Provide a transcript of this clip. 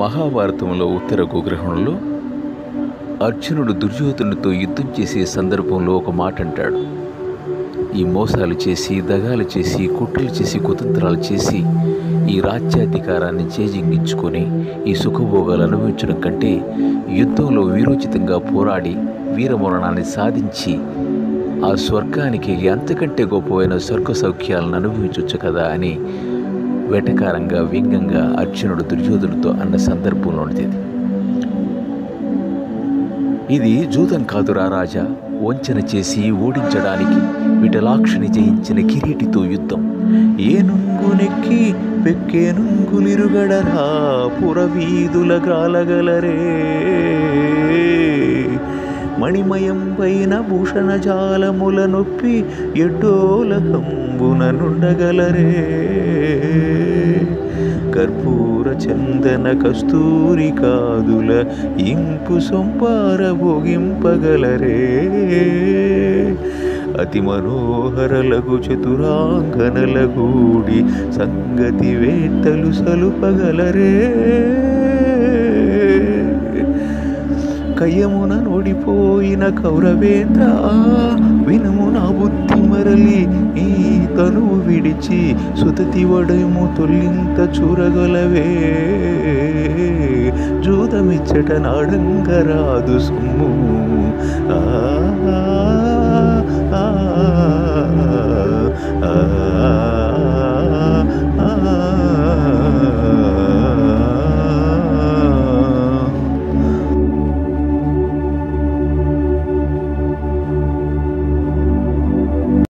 మహాభారతంలో ఉత్తర గోగ్రహణంలో అర్జునుడు దుర్యోధనుడితో యుద్ధం చేసే సందర్భంలో ఒక మాట అంటాడు ఈ మోసాలు చేసి దగాలు చేసి కుట్రలు చేసి కుతంత్రాలు చేసి ఈ రాజ్యాధికారాన్ని చేజింగించుకొని ఈ సుఖభోగాలు అనుభవించడం కంటే యుద్ధంలో వీరోచితంగా పోరాడి వీరమరణాన్ని సాధించి ఆ స్వర్గానికి అంతకంటే గొప్పవైన స్వర్గ సౌఖ్యాలను అనుభవించవచ్చు కదా అని వెటకారంగా వ్యంగ్యంగా అర్జునుడు దుర్యోధనుడితో అన్న సందర్భంలోనిది ఇది. ఇది జూదం కాదురా రాజా వంచన చేసి ఓడించడానికి విటలాక్షిని జయించిన కిరీటితో యుద్ధం ఏనుంగునెక్కి పెక్కేనుంగులిరుగడరా పురవీధుల గ్రాలగలరే మణిమయం పైన భూషణ జాలముల నొప్పి ఎడ్డోల కంబున నుండగలరే కర్పూర చందన కస్తూరి కాదుల ఇంపు సొంపార భోగింపగలరే అతి మనోహరలగు చతురాంగనలగూడి సంగతి వేత్తలు సలుపగలరే కయ్యమున నోడిపోయిన కౌరవేంద్ర వినము నా బుద్ధి మరలి ఈ తనువు విడిచి సుతతి వడము తొల్లింత చూరగలవే జూదమిచ్చట నాడంగరాదు సొమ్ము ఆ, ఆ, ఆ, ఆ.